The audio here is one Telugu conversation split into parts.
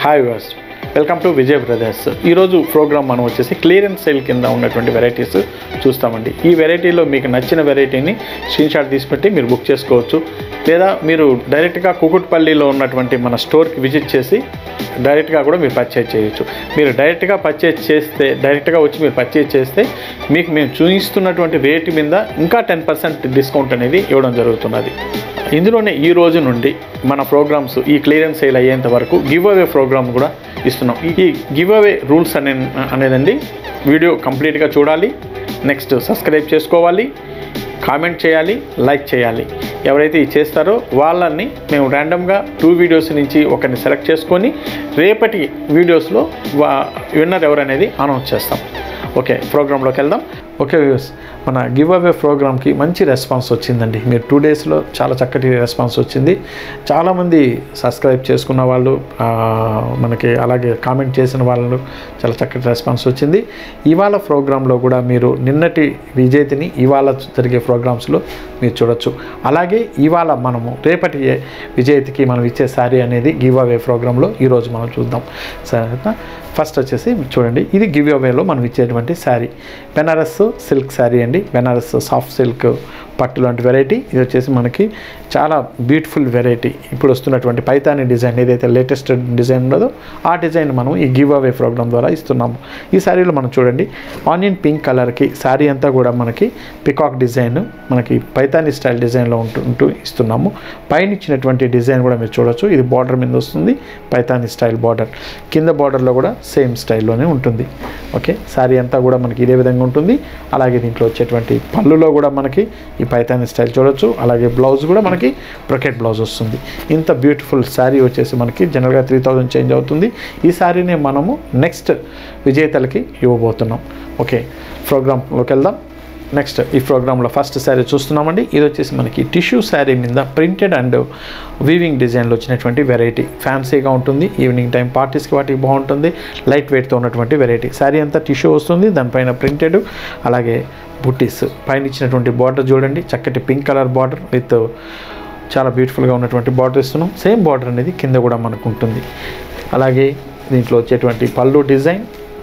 hi was welcome to Vijay brothers ఈరోజు ప్రోగ్రామ్ మనం వచ్చేసి క్లియరెన్స్ సేల్ కింద ఉన్నటువంటి వెరైటీస్ చూస్తామండి ఈ వెరైటీలో మీకు నచ్చిన వెరైటీని స్క్రీన్ షాట్ తీసి పెట్టి మీరు బుక్ చేసుకోవచ్చు లేదా మీరు డైరెక్ట్గా కుకుట్పల్లిలో ఉన్నటువంటి మన స్టోర్కి విజిట్ చేసి డైరెక్ట్గా కూడా మీరు పర్చేజ్ చేయొచ్చు మీరు డైరెక్ట్గా పర్చేజ్ చేస్తే డైరెక్ట్గా వచ్చి మీరు పర్చేజ్ చేస్తే మీకు మేము చూపిస్తున్నటువంటి రేటు మీద ఇంకా టెన్ పర్సెంట్ డిస్కౌంట్ అనేది ఇవ్వడం జరుగుతున్నది ఇందులోనే ఈ రోజు నుండి మన ప్రోగ్రామ్స్ ఈ క్లియరెన్స్ సేల్ అయ్యేంత వరకు గివ్ అవే ప్రోగ్రామ్ కూడా ఇస్తున్నాం ఈ గివ్ అవే రూల్స్ అనే అనేదండి వీడియో కంప్లీట్గా చూడాలి నెక్స్ట్ సబ్స్క్రైబ్ చేసుకోవాలి కామెంట్ చేయాలి లైక్ చేయాలి ఎవరైతే ఇది చేస్తారో వాళ్ళని మేము ర్యాండమ్గా టూ వీడియోస్ నుంచి ఒకరిని సెలెక్ట్ చేసుకొని రేపటి వీడియోస్లో వా విన్నర్ ఎవరనేది అనౌన్స్ చేస్తాం ఓకే ప్రోగ్రాంలోకి వెళ్దాం ఓకే వ్యూస్ మన గివ్ అవే ప్రోగ్రామ్కి మంచి రెస్పాన్స్ వచ్చిందండి మీరు టూ డేస్లో చాలా చక్కటి రెస్పాన్స్ వచ్చింది చాలామంది సబ్స్క్రైబ్ చేసుకున్న వాళ్ళు ఆ, మనకి అలాగే కామెంట్ చేసిన వాళ్ళు చాలా చక్కటి రెస్పాన్స్ వచ్చింది ఇవాళ ప్రోగ్రాంలో కూడా మీరు నిన్నటి విజేతని ఇవాళ జరిగే ప్రోగ్రామ్స్లో మీరు చూడొచ్చు అలాగే ఇవాళ మనము రేపటి విజేతకి మనం ఇచ్చే శారీ అనేది గివ్ అవే ప్రోగ్రాంలో ఈరోజు మనం చూద్దాం సరేనా ఫస్ట్ వచ్చేసి చూడండి ఇది గివ్ అవేలో మనం ఇచ్చేటువంటి శారీ బెనారస్ సిల్క్ శారీ అండి బెనారస్ సాఫ్ట్ సిల్క్ పట్టు లాంటి వెరైటీ ఇది వచ్చేసి మనకి చాలా బ్యూటిఫుల్ వెరైటీ ఇప్పుడు వస్తున్నటువంటి పైతాని డిజైన్ ఏదైతే లేటెస్ట్ డిజైన్ ఉన్నదో ఆ డిజైన్ మనం ఈ గివ్ అవే ప్రోగ్రామ్ ద్వారా ఇస్తున్నాము ఈ శారీలో మనం చూడండి ఆనియన్ పింక్ కలర్కి శారీ అంతా కూడా మనకి పికాక్ డిజైన్ మనకి పైతాని స్టైల్ డిజైన్లో ఉంటూ ఉంటూ ఇస్తున్నాము పైన ఇచ్చినటువంటి డిజైన్ కూడా మీరు చూడొచ్చు ఇది బార్డర్ మీద వస్తుంది పైతాని స్టైల్ బార్డర్ కింద బార్డర్లో కూడా సేమ్ స్టైల్లోనే ఉంటుంది ఓకే శారీ అంతా కూడా మనకి ఇదే విధంగా ఉంటుంది అలాగే దీంట్లో వచ్చేటువంటి పళ్ళులో కూడా మనకి ఈ పైతాని స్టైల్ చూడొచ్చు అలాగే బ్లౌజ్ కూడా మనకి బ్రకెట్ బ్లౌజ్ వస్తుంది ఇంత బ్యూటిఫుల్ శారీ వచ్చేసి మనకి జనరల్గా త్రీ థౌజండ్ చేంజ్ అవుతుంది ఈ శారీని మనము నెక్స్ట్ విజేతలకి ఇవ్వబోతున్నాం ఓకే ప్రోగ్రాంలోకి వెళ్దాం నెక్స్ట్ ఈ ప్రోగ్రాంలో ఫస్ట్ శారీ చూస్తున్నామండి ఇది వచ్చేసి మనకి టిష్యూ శారీ మీద ప్రింటెడ్ అండ్ వీవింగ్ డిజైన్లో వచ్చినటువంటి వెరైటీ ఫ్యాన్సీగా ఉంటుంది ఈవినింగ్ టైం పార్టీస్కి వాటికి బాగుంటుంది లైట్ వెయిట్తో ఉన్నటువంటి వెరైటీ శారీ అంతా టిష్యూ వస్తుంది దానిపైన ప్రింటెడ్ అలాగే బుట్టీస్ పైన ఇచ్చినటువంటి బార్డర్ చూడండి చక్కటి పింక్ కలర్ బార్డర్ విత్ చాలా బ్యూటిఫుల్గా ఉన్నటువంటి బార్డర్ ఇస్తున్నాం సేమ్ బార్డర్ అనేది కింద కూడా మనకు ఉంటుంది అలాగే దీంట్లో వచ్చేటువంటి పళ్ళు డిజైన్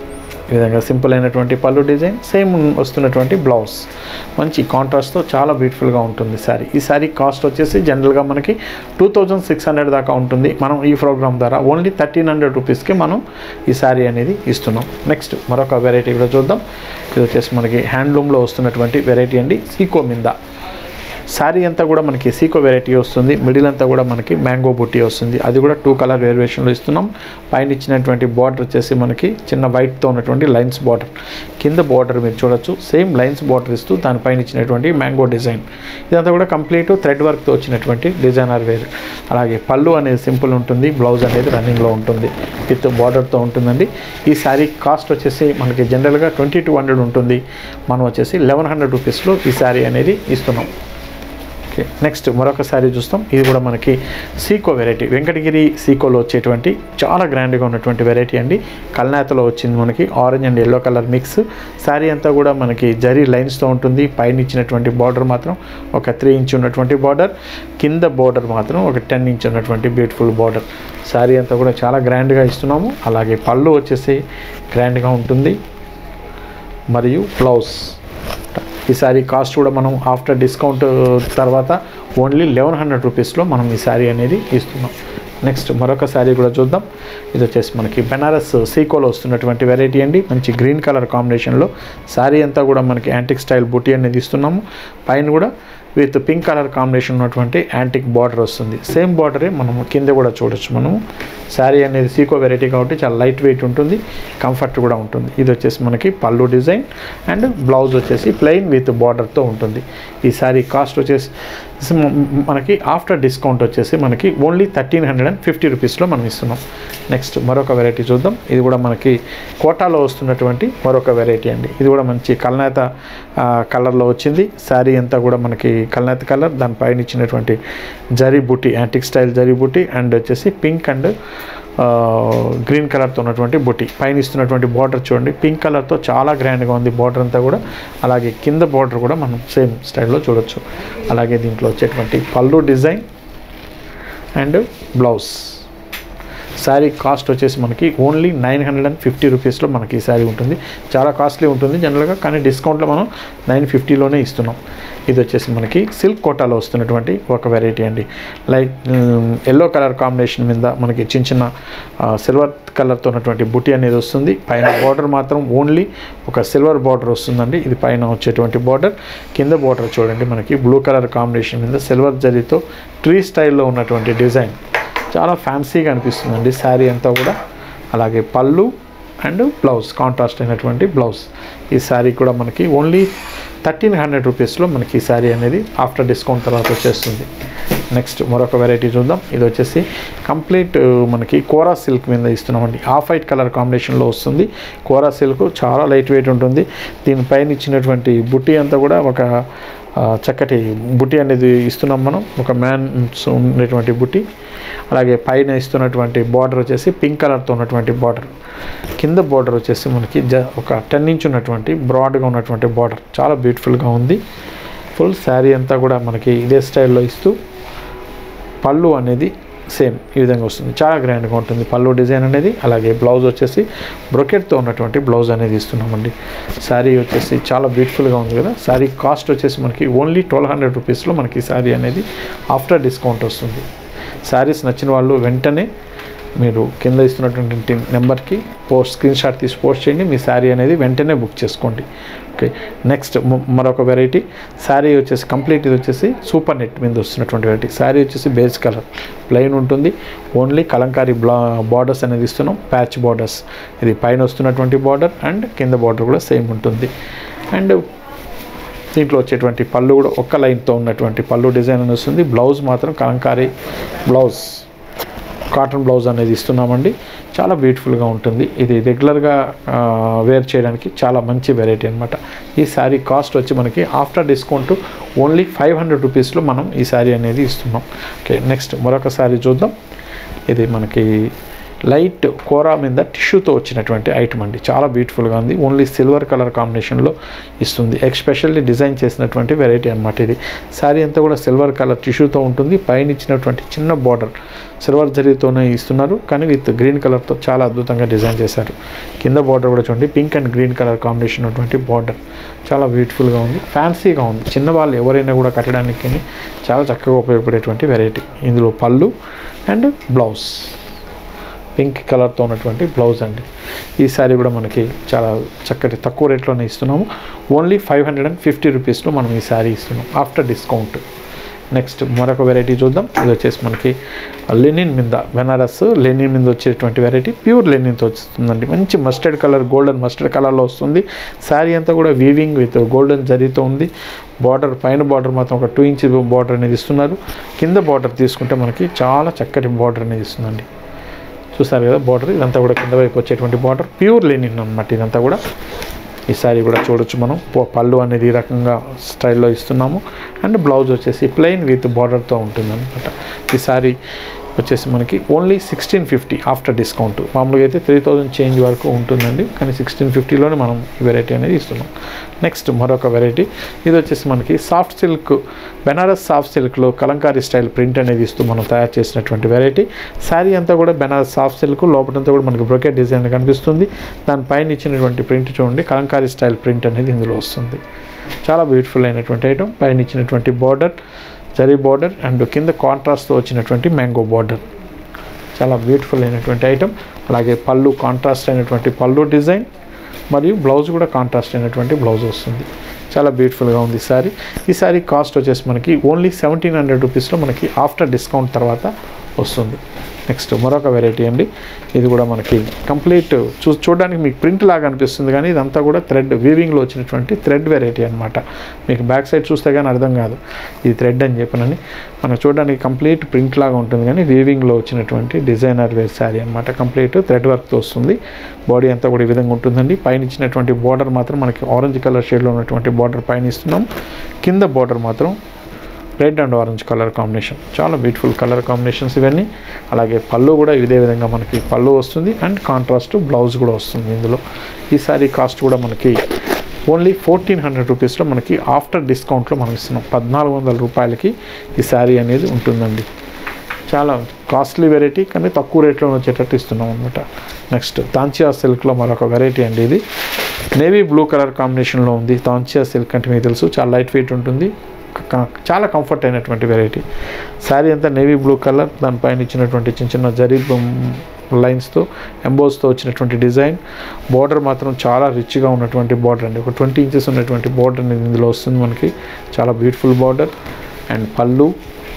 ఈ విధంగా సింపుల్ అయినటువంటి పళ్ళు డిజైన్ సేమ్ వస్తున్నటువంటి బ్లౌజ్ మంచి కాంట్రాస్ట్తో చాలా బ్యూటిఫుల్గా ఉంటుంది శారీ ఈ శారీ కాస్ట్ వచ్చేసి జనరల్గా మనకి టూ థౌజండ్ సిక్స్ హండ్రెడ్ దాకా ఉంటుంది మనం ఈ ప్రోగ్రామ్ ద్వారా ఓన్లీ థర్టీన్ హండ్రెడ్ రూపీస్కి మనం ఈ శారీ అనేది ఇస్తున్నాం నెక్స్ట్ మరొక వెరైటీ కూడా చూద్దాం ఇది వచ్చేసి మనకి హ్యాండ్లూమ్లో వస్తున్నటువంటి వెరైటీ అండి సీకో మిందా శారీ అంతా కూడా మనకి సీకో వెరైటీ వస్తుంది మిడిల్ అంతా కూడా మనకి మ్యాంగో బుట్టి వస్తుంది అది కూడా టూ కలర్ వేరియేషన్లో ఇస్తున్నాం పైన ఇచ్చినటువంటి బార్డర్ వచ్చేసి మనకి చిన్న వైట్తో ఉన్నటువంటి లైన్స్ బార్డర్ కింద బార్డర్ మీరు చూడొచ్చు సేమ్ లైన్స్ బార్డర్ ఇస్తూ దానిపైన ఇచ్చినటువంటి మ్యాంగో డిజైన్ ఇదంతా కూడా కంప్లీట్ థ్రెడ్ వర్క్తో వచ్చినటువంటి డిజైనర్ వేర్ అలాగే పళ్ళు అనేది సింపుల్ ఉంటుంది బ్లౌజ్ అనేది రన్నింగ్లో ఉంటుంది విత్ బార్డర్తో ఉంటుందండి ఈ శారీ కాస్ట్ వచ్చేసి మనకి జనరల్గా ట్వంటీ టూ హండ్రెడ్ ఉంటుంది మనం వచ్చేసి లెవెన్ హండ్రెడ్ రూపీస్లో ఈ శారీ అనేది ఇస్తున్నాం ఓకే నెక్స్ట్ మరొక శారీ చూస్తాం ఇది కూడా మనకి సీకో వెరైటీ వెంకటగిరి సీకోలో వచ్చేటువంటి చాలా గ్రాండ్గా ఉన్నటువంటి వెరైటీ అండి కల్నాతలో వచ్చింది మనకి orange and yellow colour mix sari అంతా కూడా మనకి జరీ లైన్స్తో ఉంటుంది పైన ఇచ్చినటువంటి బార్డర్ మాత్రం ఒక త్రీ ఇంచ్ ఉన్నటువంటి బార్డర్ కింద బార్డర్ మాత్రం ఒక టెన్ ఇంచ్ ఉన్నటువంటి బ్యూటిఫుల్ బార్డర్ శారీ అంతా కూడా చాలా గ్రాండ్గా ఇస్తున్నాము అలాగే పళ్ళు వచ్చేసి గ్రాండ్గా ఉంటుంది మరియు బ్లౌజ్ ఈ శారీ కాస్ట్ కూడా మనం ఆఫ్టర్ డిస్కౌంట్ తర్వాత ఓన్లీ లెవెన్ హండ్రెడ్ రూపీస్లో మనం ఈ శారీ అనేది ఇస్తున్నాం నెక్స్ట్ మరొక శారీ కూడా చూద్దాం ఇది వచ్చేసి మనకి బెనారస్ సీకోలో వస్తున్నటువంటి వెరైటీ అండి మంచి గ్రీన్ కలర్ కాంబినేషన్లో శారీ అంతా కూడా మనకి యాంటిక్ స్టైల్ బుటీ అనేది ఇస్తున్నాము పైన కూడా విత్ పింక్ కలర్ కాంబినేషన్ ఉన్నటువంటి యాంటిక్ బార్డర్ వస్తుంది సేమ్ బార్డరే మనం కింద కూడా చూడొచ్చు మనము శారీ అనేది సీకో వెరైటీ కాబట్టి చాలా లైట్ వెయిట్ ఉంటుంది కంఫర్ట్ కూడా ఉంటుంది ఇది వచ్చేసి మనకి పళ్ళు డిజైన్ అండ్ బ్లౌజ్ వచ్చేసి ప్లెయిన్ విత్ బార్డర్తో ఉంటుంది ఈ శారీ కాస్ట్ వచ్చేసి మనకి ఆఫ్టర్ డిస్కౌంట్ వచ్చేసి మనకి only thirteen hundred and fifty రూపీస్లో మనం ఇస్తున్నాం నెక్స్ట్ మరొక వెరైటీ చూద్దాం ఇది కూడా మనకి కోటాలో వస్తున్నటువంటి మరొక వెరైటీ అండి ఇది కూడా మంచి కల్నేత కలర్లో వచ్చింది శారీ అంతా కూడా మనకి కల్నేత కలర్ దానిపైన ఇచ్చినటువంటి జరీ బుట్టి యాంటిక్ స్టైల్ జరీ బుట్టి అండ్ వచ్చేసి పింక్ అండ్ గ్రీన్ కలర్తో ఉన్నటువంటి బుట్టి పైన ఇస్తున్నటువంటి బార్డర్ చూడండి పింక్ కలర్తో చాలా గ్రాండ్గా ఉంది బార్డర్ అంతా కూడా అలాగే కింద బార్డర్ కూడా మనం సేమ్ స్టైల్లో చూడొచ్చు అలాగే దీంట్లో వచ్చేటువంటి pallu design and blouse sari cost వచ్చేసి మనకి only nine hundred and fifty రూపీస్లో మనకి ఈ శారీ ఉంటుంది చాలా కాస్ట్లీ ఉంటుంది జనరల్గా కానీ డిస్కౌంట్లో మనం నైన్ ఫిఫ్టీలోనే ఇస్తున్నాం ఇది వచ్చేసి మనకి సిల్క్ కోటాలో వస్తున్నటువంటి ఒక వెరైటీ అండి లైట్ ఎల్లో కలర్ కాంబినేషన్ మీద మనకి చిన్న చిన్న సిల్వర్ కలర్తో ఉన్నటువంటి బుటీ అనేది వస్తుంది పైన బార్డర్ మాత్రం ఓన్లీ ఒక సిల్వర్ బార్డర్ వస్తుందండి ఇది పైన వచ్చేటువంటి బార్డర్ కింద బార్డర్ చూడండి మనకి బ్లూ కలర్ కాంబినేషన్ మీద సిల్వర్ జరీతో ట్రీ స్టైల్లో ఉన్నటువంటి డిజైన్ చాలా ఫ్యాన్సీగా అనిపిస్తుందండి శారీ అంతా కూడా అలాగే పళ్ళు అండ్ బ్లౌజ్ కాంట్రాస్ట్ అయినటువంటి బ్లౌజ్ ఈ శారీ కూడా మనకి ఓన్లీ థర్టీన్ హండ్రెడ్ రూపీస్లో మనకి ఈ శారీ అనేది ఆఫ్టర్ డిస్కౌంట్ తర్వాత వచ్చేస్తుంది నెక్స్ట్ మరొక వెరైటీ చూద్దాం ఇది వచ్చేసి కంప్లీట్ మనకి కోరా సిల్క్ మీద ఇస్తున్నామండి ఆఫ్ వైట్ కలర్ కాంబినేషన్లో వస్తుంది కోరా సిల్క్ చాలా లైట్ వెయిట్ ఉంటుంది దీనిపైన ఇచ్చినటువంటి బుట్టి అంతా కూడా ఒక ఆ, చక్కటి బుట్టి అనేది ఇస్తున్నాం మనం ఒక మ్యాన్ ఉండేటువంటి బుట్టి అలాగే పైన ఇస్తున్నటువంటి బార్డర్ వచ్చేసి పింక్ కలర్తో ఉన్నటువంటి బార్డర్ కింద బార్డర్ వచ్చేసి మనకి జ ఒక టెన్ ఇంచ్ ఉన్నటువంటి బ్రాడ్గా ఉన్నటువంటి బార్డర్ చాలా బ్యూటిఫుల్గా ఉంది ఫుల్ శారీ అంతా కూడా మనకి ఇదే స్టైల్లో ఇస్తూ పళ్ళు అనేది సేమ్ ఈ విధంగా వస్తుంది చాలా గ్రాండ్గా ఉంటుంది పళ్ళు డిజైన్ అనేది అలాగే బ్లౌజ్ వచ్చేసి బ్రొకెట్తో ఉన్నటువంటి బ్లౌజ్ అనేది ఇస్తున్నామండి శారీ వచ్చేసి చాలా బ్యూటిఫుల్గా ఉంది కదా శారీ కాస్ట్ వచ్చేసి మనకి ఓన్లీ ట్వెల్వ్ హండ్రెడ్ రూపీస్లో మనకి శారీ అనేది ఆఫ్టర్ డిస్కౌంట్ వస్తుంది శారీస్ నచ్చిన వాళ్ళు వెంటనే మీరు కింద ఇస్తున్నటువంటి నెంబర్కి పోస్ట్ స్క్రీన్ షాట్ తీసి పోస్ట్ చేయండి మీ శారీ అనేది వెంటనే బుక్ చేసుకోండి ఓకే నెక్స్ట్ మరొక వెరైటీ శారీ వచ్చేసి కంప్లీట్ ఇది వచ్చేసి సూపర్ నెట్ మీద వస్తున్నటువంటి వెరైటీ శారీ వచ్చేసి బేస్ కలర్ ప్లెయిన్ ఉంటుంది ఓన్లీ కలంకారీ బ్లా బార్డర్స్ అనేది ఇస్తున్నాం ప్యాచ్ బార్డర్స్ ఇది పైన వస్తున్నటువంటి బార్డర్ అండ్ కింద బార్డర్ కూడా సేమ్ ఉంటుంది అండ్ దీంట్లో వచ్చేటువంటి పళ్ళు కూడా ఒక్క లైన్తో ఉన్నటువంటి పళ్ళు డిజైన్ అని వస్తుంది బ్లౌజ్ మాత్రం కలంకారీ బ్లౌజ్ కాటన్ బ్లౌజ్ అనేది ఇస్తున్నామండి చాలా బ్యూటిఫుల్గా ఉంటుంది ఇది రెగ్యులర్గా వేర్ చేయడానికి చాలా మంచి వెరైటీ అనమాట ఈ శారీ కాస్ట్ వచ్చి మనకి after discount only five hundred రూపీస్లో మనం ఈ శారీ అనేది ఇస్తున్నాం ఓకే నెక్స్ట్ మరొక శారీ చూద్దాం ఇది మనకి లైట్ కోరా మీద టిష్యూతో వచ్చినటువంటి ఐటమ్ అండి చాలా బ్యూటిఫుల్గా ఉంది ఓన్లీ సిల్వర్ కలర్ కాంబినేషన్లో ఇస్తుంది ఎక్స్పెషల్లీ డిజైన్ చేసినటువంటి వెరైటీ అనమాట ఇది శారీ అంతా కూడా సిల్వర్ కలర్ టిష్యూతో ఉంటుంది పైన ఇచ్చినటువంటి చిన్న బార్డర్ సిల్వర్ జరీతోనే ఇస్తున్నారు కానీ విత్ గ్రీన్ కలర్తో చాలా అద్భుతంగా డిజైన్ చేశారు కింద బార్డర్ కూడా చూడండి pink and green colour combination ఉన్నటువంటి బార్డర్ చాలా బ్యూటిఫుల్గా ఉంది ఫ్యాన్సీగా ఉంది చిన్న వాళ్ళు ఎవరైనా కూడా కట్టడానికి చాలా చక్కగా ఉపయోగపడేటువంటి వెరైటీ ఇందులో పళ్ళు అండ్ బ్లౌజ్ పింక్ కలర్తో ఉన్నటువంటి బ్లౌజ్ అండి ఈ శారీ కూడా మనకి చాలా చక్కటి తక్కువ రేట్లోనే ఇస్తున్నాము only five hundred and fifty రూపీస్లో మనం ఈ శారీ ఇస్తున్నాం ఆఫ్టర్ డిస్కౌంట్ నెక్స్ట్ మరొక వెరైటీ చూద్దాం ఇది వచ్చేసి మనకి లెనిన్ మీద బెనారస్ లెనిన్ మీద వచ్చేటువంటి వెరైటీ ప్యూర్ లెనిన్తో వస్తుందండి మంచి మస్టర్డ్ కలర్ గోల్డెన్ మస్టర్డ్ కలర్లో వస్తుంది శారీ అంతా కూడా వీవింగ్ విత్ గోల్డెన్ జరీతో ఉంది బార్డర్ పైన బార్డర్ మాత్రం ఒక టూ ఇంచ్ బార్డర్ అనేది ఇస్తున్నారు కింద బార్డర్ తీసుకుంటే మనకి చాలా చక్కటి బార్డర్ అనేది ఇస్తుందండి చూసారు కదా బార్డర్ ఇదంతా కూడా కింద వైపు వచ్చేటువంటి బార్డర్ ప్యూర్ లెనిన్ అనమాట ఇదంతా కూడా ఈ శారీ కూడా చూడొచ్చు మనం పో- పళ్ళు అనేది ఈ రకంగా స్టైల్లో ఇస్తున్నాము అండ్ బ్లౌజ్ వచ్చేసి ప్లెయిన్ విత్ బార్డర్తో ఉంటుంది అనమాట ఈ శారీ వచ్చేసి మనకి only sixteen fifty after discount మామూలుగా అయితే త్రీ థౌజండ్ చేంజ్ వరకు ఉంటుందండి కానీ సిక్స్టీన్ ఫిఫ్టీలోనే మనం ఈ వెరైటీ అనేది ఇస్తున్నాం నెక్స్ట్ మరొక వెరైటీ ఇది వచ్చేసి మనకి సాఫ్ట్ సిల్క్ బెనారస్ సాఫ్ట్ సిల్క్లో కలంకారీ స్టైల్ ప్రింట్ అనేది ఇస్తూ మనం తయారు చేసినటువంటి వెరైటీ శారీ అంతా కూడా బెనారస్ సాఫ్ట్ సిల్క్ లోపలంతా కూడా మనకి బ్రొకెట్ డిజైన్ కనిపిస్తుంది దానిపైన ఇచ్చినటువంటి ప్రింట్ చూడండి కలంకారీ స్టైల్ ప్రింట్ అనేది ఇందులో వస్తుంది చాలా బ్యూటిఫుల్ అయినటువంటి ఐటమ్ పైన ఇచ్చినటువంటి బార్డర్ జరీ బార్డర్ అండ్ కింద కాంట్రాస్ట్తో వచ్చినటువంటి మ్యాంగో బార్డర్ చాలా బ్యూటిఫుల్ అయినటువంటి ఐటమ్ అలాగే పళ్ళు కాంట్రాస్ట్ అయినటువంటి పళ్ళు డిజైన్ మరియు బ్లౌజ్ కూడా కాంట్రాస్ట్ అయినటువంటి బ్లౌజ్ వస్తుంది చాలా బ్యూటిఫుల్గా ఉంది ఈ సారీ ఈ సారీ కాస్ట్ వచ్చేసి మనకి ఓన్లీ సెవెంటీన్ హండ్రెడ్ రూపీస్లో మనకి ఆఫ్టర్ డిస్కౌంట్ తర్వాత వస్తుంది నెక్స్ట్ మరొక వెరైటీ అండి ఇది కూడా మనకి కంప్లీట్ చూ చూడడానికి మీకు ప్రింట్ లాగా అనిపిస్తుంది కానీ ఇదంతా కూడా థ్రెడ్ వీవింగ్లో వచ్చినటువంటి థ్రెడ్ వెరైటీ అనమాట మీకు బ్యాక్ సైడ్ చూస్తే కానీ అర్థం కాదు ఇది థ్రెడ్ అని చెప్పనని మనకు చూడడానికి కంప్లీట్ ప్రింట్ లాగా ఉంటుంది కానీ వీవింగ్లో వచ్చినటువంటి డిజైనర్ వేర్ శారీ అనమాట కంప్లీట్ థ్రెడ్ వర్క్తో వస్తుంది బాడీ అంతా కూడా ఈ విధంగా ఉంటుందండి పైన ఇచ్చినటువంటి బార్డర్ మాత్రం మనకి ఆరెంజ్ కలర్ షేడ్లో ఉన్నటువంటి బార్డర్ పైన ఇస్తున్నాం కింద బార్డర్ మాత్రం red and orange colour combination చాలా బ్యూటిఫుల్ కలర్ కాంబినేషన్స్ ఇవన్నీ అలాగే పళ్ళు కూడా ఇదే విధంగా మనకి పళ్ళు వస్తుంది అండ్ కాంట్రాస్ట్ బ్లౌజ్ కూడా వస్తుంది ఇందులో ఈ సారీ కాస్ట్ కూడా మనకి ఓన్లీ ఫోర్టీన్ హండ్రెడ్ రూపీస్లో మనకి ఆఫ్టర్ డిస్కౌంట్లో మనం ఇస్తున్నాం పద్నాలుగు వందల రూపాయలకి ఈ శారీ అనేది ఉంటుందండి చాలా కాస్ట్లీ వెరైటీ కానీ తక్కువ రేట్లో వచ్చేటట్టు ఇస్తున్నాం అనమాట నెక్స్ట్ తాంచియా సిల్క్లో మరొక వెరైటీ అండి ఇది నేవీ బ్లూ కలర్ కాంబినేషన్లో ఉంది తాంచియా సిల్క్ అంటే మీకు తెలుసు చాలా లైట్ వెయిట్ ఉంటుంది క- చాలా కంఫర్ట్ అయినటువంటి వెరైటీ శారీ అంతా నేవీ బ్లూ కలర్ దానిపైన ఇచ్చినటువంటి చిన్న చిన్న జరీ లైన్స్తో ఎంబోస్తో వచ్చినటువంటి డిజైన్ బార్డర్ మాత్రం చాలా రిచ్గా ఉన్నటువంటి బార్డర్ అండి ఒక ట్వంటీ ఇంచెస్ ఉన్నటువంటి బార్డర్ అనేది ఇందులో వస్తుంది మనకి చాలా బ్యూటిఫుల్ బార్డర్ అండ్ పళ్ళు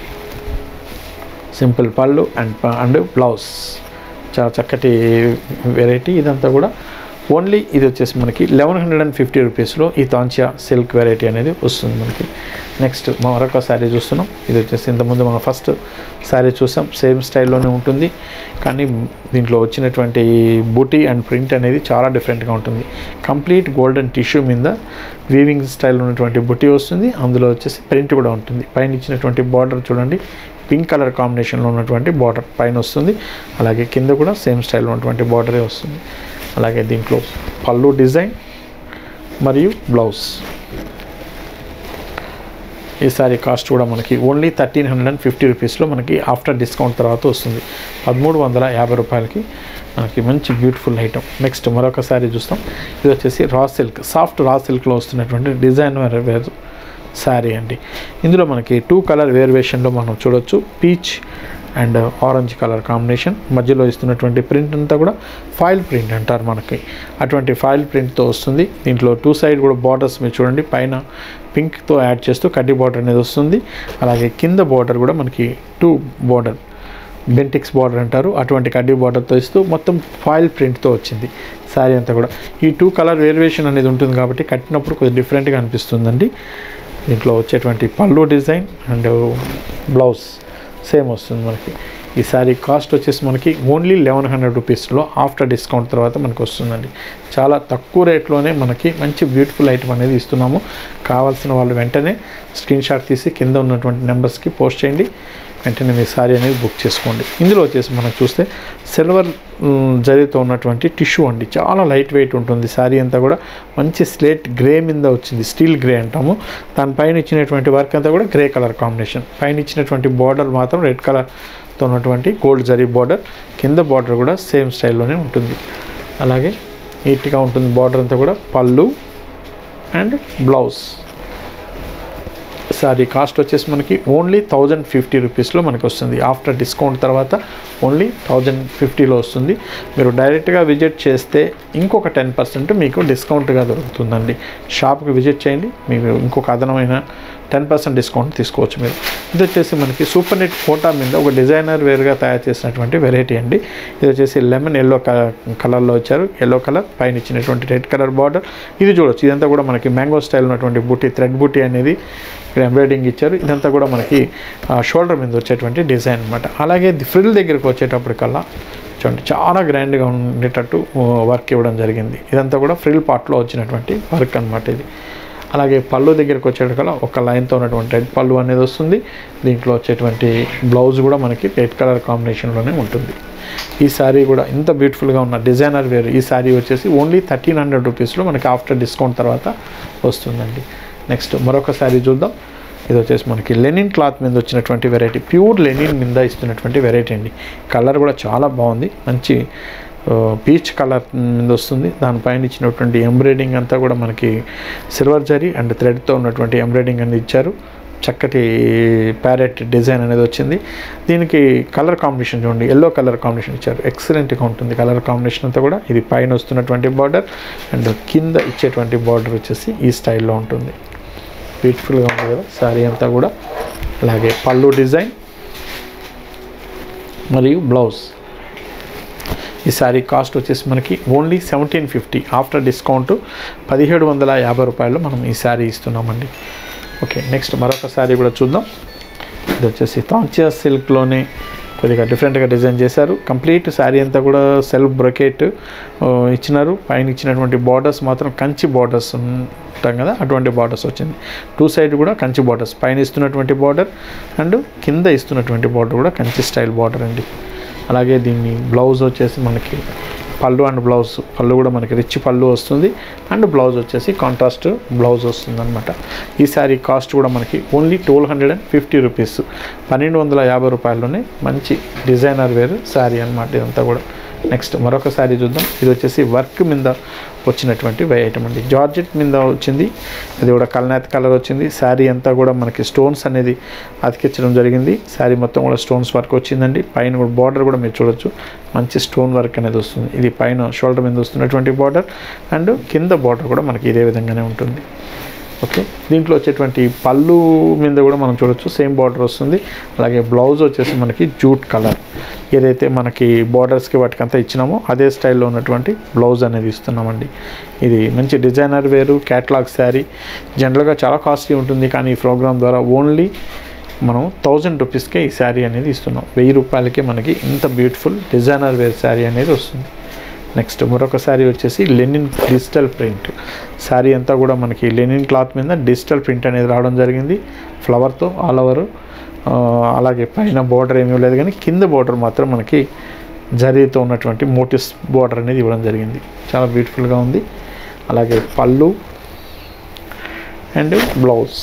సింపుల్ పళ్ళు అండ్ ప- అండ్ బ్లౌజ్ చాలా చక్కటి వెరైటీ ఇదంతా కూడా ఓన్లీ ఇది వచ్చేసి మనకి లెవెన్ హండ్రెడ్ అండ్ ఫిఫ్టీ రూపీస్లో ఈ తాంచియా సిల్క్ వెరైటీ అనేది వస్తుంది మనకి నెక్స్ట్ మరొక శారీ చూస్తున్నాం ఇది వచ్చేసి ఇంతకుముందు మనం ఫస్ట్ శారీ చూసాం సేమ్ స్టైల్లోనే ఉంటుంది కానీ దీంట్లో వచ్చినటువంటి బూటీ అండ్ ప్రింట్ అనేది చాలా డిఫరెంట్గా ఉంటుంది కంప్లీట్ గోల్డెన్ టిష్యూ మీద వీవింగ్ స్టైల్ ఉన్నటువంటి బుటీ వస్తుంది అందులో వచ్చేసి ప్రింట్ కూడా ఉంటుంది పైన ఇచ్చినటువంటి బార్డర్ చూడండి పింక్ కలర్ కాంబినేషన్లో ఉన్నటువంటి బార్డర్ పైన వస్తుంది అలాగే కింద కూడా సేమ్ స్టైల్ ఉన్నటువంటి బార్డరే వస్తుంది అలాగే దీంట్లో పళ్ళు డిజైన్ మరియు బ్లౌజ్ ఈ సారీ కాస్ట్ కూడా మనకి only thirteen hundred and fifty రూపీస్లో మనకి ఆఫ్టర్ డిస్కౌంట్ తర్వాత వస్తుంది పదమూడు వందల యాభై రూపాయలకి మనకి మంచి బ్యూటిఫుల్ ఐటమ్ నెక్స్ట్ మరొక సారీ చూస్తాం ఇది వచ్చేసి రా సిల్క్ సాఫ్ట్ రా సిల్క్లో వస్తున్నటువంటి డిజైన్ వేర్ శారీ అండి ఇందులో మనకి టూ కలర్ వేరియేషన్లో మనం చూడొచ్చు peach and orange colour combination మధ్యలో ఇస్తున్నటువంటి ప్రింట్ అంతా కూడా ఫాయిల్ ప్రింట్ అంటారు మనకి అటువంటి ఫాయిల్ ప్రింట్తో వస్తుంది దీంట్లో టూ సైడ్ కూడా బార్డర్స్ మీరు చూడండి పైన పింక్తో యాడ్ చేస్తూ కడ్డీ బార్డర్ అనేది వస్తుంది అలాగే కింద బార్డర్ కూడా మనకి టూ బార్డర్ బెంటిక్స్ బార్డర్ అంటారు అటువంటి కడ్డీ బార్డర్తో ఇస్తూ మొత్తం ఫాయిల్ ప్రింట్తో వచ్చింది శారీ అంతా కూడా ఈ టూ కలర్ వేరియేషన్ అనేది ఉంటుంది కాబట్టి కట్టినప్పుడు కొద్దిగా డిఫరెంట్గా అనిపిస్తుందండి దీంట్లో వచ్చేటువంటి pallu design and blouse same వస్తుంది మనకి ఈ శారీ కాస్ట్ వచ్చేసి మనకి ఓన్లీ లెవెన్ హండ్రెడ్ రూపీస్లో ఆఫ్టర్ డిస్కౌంట్ తర్వాత మనకు వస్తుందండి చాలా తక్కువ రేట్లోనే మనకి మంచి బ్యూటిఫుల్ ఐటమ్ అనేది ఇస్తున్నాము కావాల్సిన వాళ్ళు వెంటనే స్క్రీన్ షాట్ తీసి కింద ఉన్నటువంటి నెంబర్స్కి పోస్ట్ చేయండి వెంటనే మీ శారీ అనేది బుక్ చేసుకోండి ఇందులో వచ్చేసి మనం చూస్తే సిల్వర్ జరీతో ఉన్నటువంటి టిష్యూ అండి చాలా లైట్ వెయిట్ ఉంటుంది శారీ అంతా కూడా మంచి స్లేట్ గ్రే మీద వచ్చింది స్టీల్ గ్రే అంటాము దానిపైన ఇచ్చినటువంటి వర్క్ అంతా కూడా గ్రే కలర్ కాంబినేషన్ పైన ఇచ్చినటువంటి బార్డర్ మాత్రం రెడ్ కలర్తో ఉన్నటువంటి గోల్డ్ జరీ బార్డర్ కింద బార్డర్ కూడా సేమ్ స్టైల్లోనే ఉంటుంది అలాగే నీట్గా ఉంటుంది బార్డర్ అంతా కూడా పళ్ళు అండ్ బ్లౌజ్ సారీ కాస్ట్ వచ్చేసి మనకి ఓన్లీ థౌజండ్ ఫిఫ్టీ రూపీస్లో మనకి వస్తుంది ఆఫ్టర్ డిస్కౌంట్ తర్వాత ఓన్లీ థౌజండ్ ఫిఫ్టీలో వస్తుంది మీరు డైరెక్ట్గా విజిట్ చేస్తే ఇంకొక టెన్ పర్సెంట్ మీకు డిస్కౌంట్గా దొరుకుతుందండి షాప్కి విజిట్ చేయండి మీకు ఇంకొక అదనమైన టెన్ పర్సెంట్ డిస్కౌంట్ తీసుకోవచ్చు మీరు ఇది వచ్చేసి మనకి సూపర్ నెట్ కోటా మీద ఒక డిజైనర్ వేర్గా తయారు చేసినటువంటి వెరైటీ అండి ఇది వచ్చేసి లెమన్ ఎల్లో కలర్లో వచ్చారు ఎల్లో కలర్ పైన ఇచ్చినటువంటి రెడ్ కలర్ బార్డర్ ఇది చూడొచ్చు ఇదంతా కూడా మనకి మ్యాంగో స్టైల్ ఉన్నటువంటి బూటీ థ్రెడ్ బూటీ అనేది ఇక్కడ ఎంబ్రాయిడింగ్ ఇచ్చారు ఇదంతా కూడా మనకి షోల్డర్ మీద వచ్చేటువంటి డిజైన్ అనమాట అలాగే ఫ్రిల్ దగ్గరికి వచ్చేటప్పటికల్లా చూడండి చాలా గ్రాండ్గా ఉండేటట్టు వర్క్ ఇవ్వడం జరిగింది ఇదంతా కూడా ఫ్రిల్ పార్ట్లో వచ్చినటువంటి వర్క్ అనమాట ఇది అలాగే పళ్ళు దగ్గరికి వచ్చేటకల్లా ఒక లైన్తో ఉన్నటువంటి రెడ్ పళ్ళు అనేది వస్తుంది దీంట్లో వచ్చేటువంటి బ్లౌజ్ కూడా మనకి రెడ్ కలర్ కాంబినేషన్లోనే ఉంటుంది ఈ శారీ కూడా ఇంత బ్యూటిఫుల్గా ఉన్న డిజైనర్ వేర్ ఈ శారీ వచ్చేసి ఓన్లీ థర్టీన్ హండ్రెడ్ రూపీస్లో మనకి ఆఫ్టర్ డిస్కౌంట్ తర్వాత వస్తుందండి నెక్స్ట్ మరొక శారీ చూద్దాం ఇది వచ్చేసి మనకి లెనిన్ క్లాత్ మీద వచ్చినటువంటి వెరైటీ ప్యూర్ లెనిన్ మీద ఇస్తున్నటువంటి వెరైటీ అండి కలర్ కూడా చాలా బాగుంది మంచి పీచ్ కలర్ మీద వస్తుంది దానిపైన ఇచ్చినటువంటి ఎంబ్రాయిడింగ్ అంతా కూడా మనకి సిల్వర్ జరీ అండ్ థ్రెడ్తో ఉన్నటువంటి ఎంబ్రాయిడింగ్ అనేది ఇచ్చారు చక్కటి ప్యారెట్ డిజైన్ అనేది వచ్చింది దీనికి కలర్ కాంబినేషన్ చూడండి ఎల్లో కలర్ కాంబినేషన్ ఇచ్చారు ఎక్సలెంట్గా ఉంటుంది కలర్ కాంబినేషన్ అంతా కూడా ఇది పైన వస్తున్నటువంటి బార్డర్ అండ్ కింద ఇచ్చేటువంటి బార్డర్ వచ్చేసి ఈ స్టైల్లో ఉంటుంది బ్యూటిఫుల్గా ఉంది కదా శారీ అంతా కూడా అలాగే పళ్ళు డిజైన్ మరియు బ్లౌజ్ ఈ శారీ కాస్ట్ వచ్చేసి మనకి only seventeen fifty after discount పదిహేడు వందల యాభై రూపాయలు మనం ఈ శారీ ఇస్తున్నామండి ఓకే నెక్స్ట్ మరొక శారీ కూడా చూద్దాం ఇది వచ్చేసి తాంచియా సిల్క్లోనే కొద్దిగా డిఫరెంట్గా డిజైన్ చేశారు కంప్లీట్ శారీ అంతా కూడా సెల్ఫ్ బ్రొకెట్ ఇచ్చినారు పైన ఇచ్చినటువంటి బార్డర్స్ మాత్రం కంచి బార్డర్స్ ఉంటాం కదా అటువంటి బార్డర్స్ వచ్చింది టూ సైడ్ కూడా కంచి బార్డర్స్ పైన ఇస్తున్నటువంటి బార్డర్ అండ్ కింద ఇస్తున్నటువంటి బార్డర్ కూడా కంచి స్టైల్ బార్డర్ అండి అలాగే దీన్ని బ్లౌజ్ వచ్చేసి మనకి పళ్ళు అండ్ బ్లౌజ్ పళ్ళు కూడా మనకి రిచ్ పళ్ళు వస్తుంది అండ్ బ్లౌజ్ వచ్చేసి కాంట్రాస్ట్ బ్లౌజ్ వస్తుంది అనమాట ఈ శారీ కాస్ట్ కూడా మనకి only twelve hundred and fifty rupees పన్నెండు వందల యాభై రూపాయల్లోనే మంచి డిజైనర్ వేర్ శారీ అనమాట ఇదంతా కూడా నెక్స్ట్ మరొక శారీ చూద్దాం ఇది వచ్చేసి వర్క్ మీద వచ్చినటువంటి వై ఐటమ్ అండి జార్జెట్ మీద వచ్చింది ఇది కూడా కల్నాథ్ కలర్ వచ్చింది శారీ అంతా కూడా మనకి స్టోన్స్ అనేది అతికించడం జరిగింది శారీ మొత్తం కూడా స్టోన్స్ వర్క్ వచ్చిందండి పైన కూడా బార్డర్ కూడా మీరు చూడొచ్చు మంచి స్టోన్ వర్క్ అనేది వస్తుంది ఇది పైన షోల్డర్ మీద వస్తున్నటువంటి బార్డర్ అండ్ కింద బార్డర్ కూడా మనకి ఇదే విధంగానే ఉంటుంది ఓకే దీంట్లో వచ్చేటువంటి పళ్ళు మీద కూడా మనం చూడొచ్చు సేమ్ బార్డర్ వస్తుంది అలాగే బ్లౌజ్ వచ్చేసి మనకి జూట్ కలర్ ఏదైతే మనకి బార్డర్స్కి వాటికంతా ఇచ్చినామో అదే స్టైల్లో ఉన్నటువంటి బ్లౌజ్ అనేది ఇస్తున్నామండి ఇది మంచి డిజైనర్ వేరు క్యాట్లాగ్ శారీ జనరల్గా చాలా కాస్ట్లీ ఉంటుంది కానీ ఈ ప్రోగ్రామ్ ద్వారా ఓన్లీ మనం థౌజండ్ రూపీస్కే ఈ శారీ అనేది ఇస్తున్నాం వెయ్యి రూపాయలకే మనకి ఇంత బ్యూటిఫుల్ డిజైనర్ వేర్ శారీ అనేది వస్తుంది నెక్స్ట్ మరొక శారీ వచ్చేసి లెనిన్ డిజిటల్ ప్రింట్ శారీ అంతా కూడా మనకి లెనిన్ క్లాత్ మీద డిజిటల్ ప్రింట్ అనేది రావడం జరిగింది ఫ్లవర్తో ఆల్ ఓవర్ అలాగే పైన బోర్డర్ ఏమీ లేదు కానీ కింద బోర్డర్ మాత్రం మనకి జరీతో ఉన్నటువంటి మోటివ్స్ బోర్డర్ అనేది ఇవ్వడం జరిగింది చాలా బ్యూటిఫుల్గా ఉంది అలాగే pallu and blouse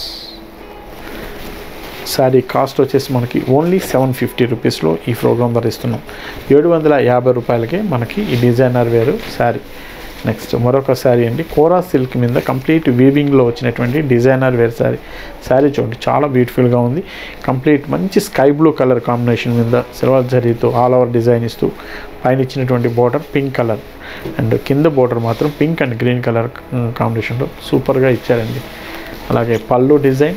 sari cost వచ్చేసి మనకి ఓన్లీ సెవెన్ ఫిఫ్టీ రూపీస్లో ఈ ప్రోగ్రామ్ ద్వారా ఇస్తున్నాం ఏడు వందల యాభై రూపాయలకే మనకి ఈ డిజైనర్ వేరు శారీ నెక్స్ట్ మరొక శారీ అండి కోరా సిల్క్ మీద కంప్లీట్ వీవింగ్లో వచ్చినటువంటి డిజైనర్ వేర్ శారీ శారీ చూడండి చాలా బ్యూటిఫుల్గా ఉంది కంప్లీట్ మంచి స్కై బ్లూ కలర్ కాంబినేషన్ మీద సిల్వర్ జరీతో ఆల్ ఓవర్ డిజైన్ ఇస్తూ పైన ఇచ్చినటువంటి బార్డర్ పింక్ కలర్ అండ్ కింద బార్డర్ మాత్రం పింక్ అండ్ గ్రీన్ కలర్ కాంబినేషన్లో సూపర్గా ఇచ్చారండి అలాగే పళ్ళు డిజైన్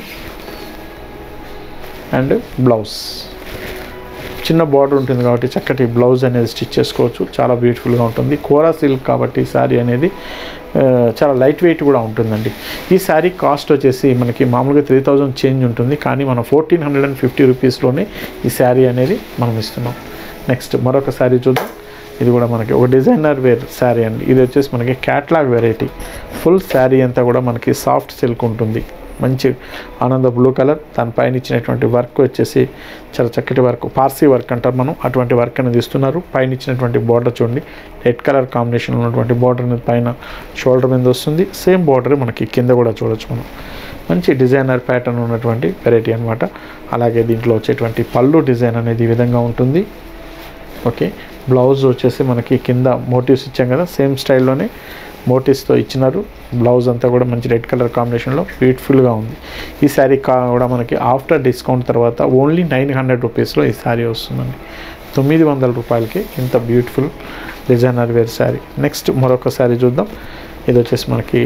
అండ్ బ్లౌజ్ చిన్న బార్డర్ ఉంటుంది కాబట్టి చక్కటి బ్లౌజ్ అనేది స్టిచ్ చేసుకోవచ్చు చాలా బ్యూటిఫుల్గా ఉంటుంది కోరా సిల్క్ కాబట్టి శారీ అనేది ఆ, చాలా లైట్ వెయిట్ కూడా ఉంటుందండి ఈ శారీ కాస్ట్ వచ్చేసి మనకి మామూలుగా త్రీ థౌజండ్ చేంజ్ ఉంటుంది కానీ మనం ఫోర్టీన్ హండ్రెడ్ అండ్ ఫిఫ్టీ రూపీస్లోనే ఈ శారీ అనేది మనం ఇస్తున్నాం నెక్స్ట్ మరొక శారీ చూద్దాం ఇది కూడా మనకి ఒక డిజైనర్ వేర్ శారీ అండి ఇది వచ్చేసి మనకి క్యాట్లాగ్ వెరైటీ ఫుల్ శారీ అంతా కూడా మనకి సాఫ్ట్ సిల్క్ ఉంటుంది మంచి ఆనంద బ్లూ కలర్ దానిపైన ఇచ్చినటువంటి వర్క్ వచ్చేసి చాలా చక్కటి వర్క్ పార్సీ వర్క్ అంటారు మనం అటువంటి వర్క్ అనేది ఇస్తున్నారు పైన ఇచ్చినటువంటి బార్డర్ చూడండి రెడ్ కలర్ కాంబినేషన్ ఉన్నటువంటి బార్డర్ అనేది పైన షోల్డర్ మీద వస్తుంది సేమ్ బార్డర్ మనకి కింద కూడా చూడొచ్చు మనం మంచి డిజైనర్ ప్యాటర్న్ ఉన్నటువంటి వెరైటీ అనమాట అలాగే దీంట్లో వచ్చేటువంటి పళ్ళు డిజైన్ అనేది ఈ విధంగా ఉంటుంది ఓకే బ్లౌజ్ వచ్చేసి మనకి కింద మోటివ్స్ ఇచ్చాం కదా సేమ్ స్టైల్లోనే మోటివ్స్తో ఇచ్చినారు బ్లౌజ్ అంతా కూడా మంచి రెడ్ కలర్ కాంబినేషన్లో బ్యూటిఫుల్గా ఉంది ఈ శారీ కా కూడా మనకి ఆఫ్టర్ డిస్కౌంట్ తర్వాత ఓన్లీ నైన్ హండ్రెడ్ రూపీస్లో ఈ శారీ వస్తుందండి తొమ్మిది వందల రూపాయలకి ఇంత beautiful designer wear sari next మరొక శారీ చూద్దాం ఇది వచ్చేసి మనకి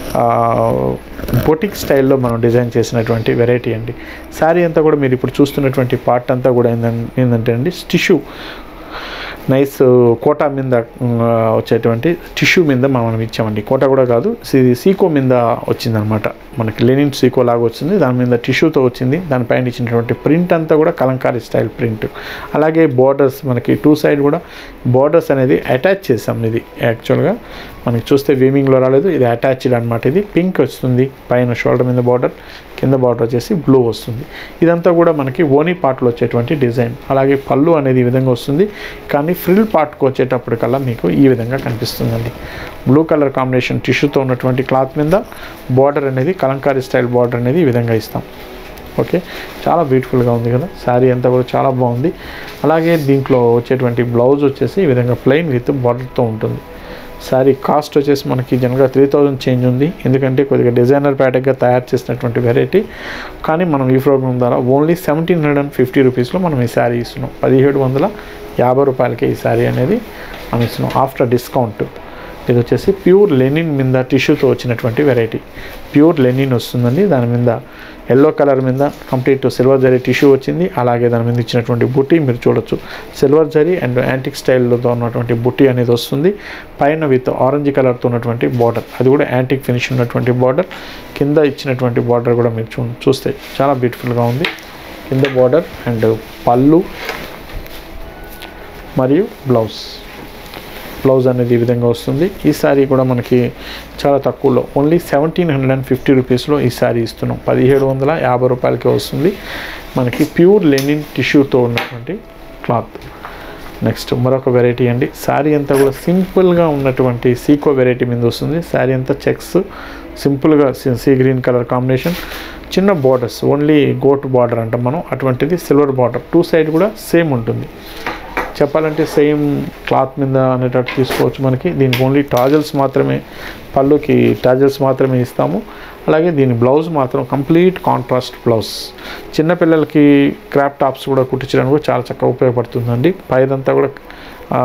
బొటిక్ స్టైల్లో మనం డిజైన్ చేసినటువంటి వెరైటీ అండి శారీ అంతా కూడా మీరు ఇప్పుడు చూస్తున్నటువంటి పార్ట్ అంతా కూడా ఏంటంటే ఏంటంటే అండి టిష్యూ నైస్ కోటా మీద ఉమ్, వచ్చేటువంటి టిష్యూ మీద మనం ఇచ్చామండి కోటా కూడా కాదు ఇది సీకో మీద వచ్చిందనమాట మనకి లెనిన్ సీకో లాగా వచ్చింది దాని మీద టిష్యూతో వచ్చింది దానిపైన ఇచ్చినటువంటి ప్రింట్ అంతా కూడా కలంకారీ స్టైల్ ప్రింట్ అలాగే బార్డర్స్ మనకి టూ సైడ్ కూడా బార్డర్స్ అనేది అటాచ్ చేసాం ఇది యాక్చువల్గా మనకి చూస్తే వీవింగ్లో రాలేదు ఇది అటాచ్డ్ అనమాట ఇది పింక్ వస్తుంది పైన షోల్డర్ మీద బార్డర్ కింద బార్డర్ వచ్చేసి బ్లూ వస్తుంది ఇదంతా కూడా మనకి ఓనీ పార్ట్లో వచ్చేటువంటి డిజైన్ అలాగే పళ్ళు అనేది ఈ విధంగా వస్తుంది కానీ ఫ్రిల్ పార్ట్కి వచ్చేటప్పటికల్లా మీకు ఈ విధంగా కనిపిస్తుందండి బ్లూ కలర్ కాంబినేషన్ టిష్యూతో ఉన్నటువంటి క్లాత్ మీద బార్డర్ అనేది కలంకారీ స్టైల్ బార్డర్ అనేది ఈ విధంగా ఇస్తాం ఓకే చాలా బ్యూటిఫుల్గా ఉంది కదా శారీ అంతా కూడా చాలా బాగుంది అలాగే దీంట్లో వచ్చేటువంటి బ్లౌజ్ వచ్చేసి ఈ విధంగా ప్లెయిన్ విత్ బార్డర్తో ఉంటుంది శారీ కాస్ట్ వచ్చేసి మనకి జనరల్గా త్రీ థౌజండ్ చేంజ్ ఉంది ఎందుకంటే కొద్దిగా డిజైనర్ ప్యాటర్గా తయారు చేసినటువంటి వెరైటీ కానీ మనం ఈ ప్రోగ్రామ్ ద్వారా only seventeen hundred and fifty రూపీస్లో మనం ఈ శారీ ఇస్తున్నాం పదిహేడు వందల యాభై రూపాయలకి ఈ శారీ అనేది మనం ఇస్తున్నాం ఆఫ్టర్ డిస్కౌంట్ ఇది వచ్చేసి ప్యూర్ లెనిన్ మీద టిష్యూతో వచ్చినటువంటి వెరైటీ ప్యూర్ లెనిన్ వస్తుందండి దాని మీద ఎల్లో కలర్ మీద కంప్లీట్ సిల్వర్ జరీ టిష్యూ వచ్చింది అలాగే దాని మీద ఇచ్చినటువంటి బుట్టి మీరు చూడొచ్చు సిల్వర్ జరీ అండ్ యాంటిక్ స్టైల్లో ఉన్నటువంటి బుట్టి అనేది వస్తుంది పైన విత్ ఆరెంజ్ కలర్తో ఉన్నటువంటి బార్డర్ అది కూడా యాంటిక్ ఫినిష్ ఉన్నటువంటి బార్డర్ కింద ఇచ్చినటువంటి బార్డర్ కూడా మీరు చూ చూస్తే చాలా బ్యూటిఫుల్గా ఉంది కింద బార్డర్ అండ్ పళ్ళు మరియు బ్లౌజ్ బ్లౌజ్ అనేది ఈ విధంగా వస్తుంది ఈ శారీ కూడా మనకి చాలా తక్కువలో only seventeen hundred and fifty రూపీస్లో ఈ శారీ ఇస్తున్నాం పదిహేడు వందల యాభై రూపాయలకే వస్తుంది మనకి ప్యూర్ లెనిన్ టిష్యూతో ఉన్నటువంటి క్లాత్ నెక్స్ట్ మరొక వెరైటీ అండి శారీ అంతా కూడా సింపుల్గా ఉన్నటువంటి సీకో వెరైటీ మీద వస్తుంది శారీ అంతా చెక్స్ సింపుల్గా సీ గ్రీన్ కలర్ కాంబినేషన్ చిన్న బార్డర్స్ ఓన్లీ గోట్ బార్డర్ అంటాం మనం అటువంటిది సిల్వర్ బార్డర్ టూ సైడ్ కూడా సేమ్ ఉంటుంది చెప్పాలంటే సేమ్ క్లాత్ మీద అనేటట్టు తీసుకోవచ్చు మనకి దీనికి ఓన్లీ టాజల్స్ మాత్రమే పళ్ళుకి టాజల్స్ మాత్రమే ఇస్తాము అలాగే దీని బ్లౌజ్ మాత్రం కంప్లీట్ కాంట్రాస్ట్ బ్లౌజ్ చిన్నపిల్లలకి క్రాప్ టాప్స్ కూడా కుట్టించడానికి కూడా చాలా చక్కగా ఉపయోగపడుతుందండి పైదంతా కూడా ఆ,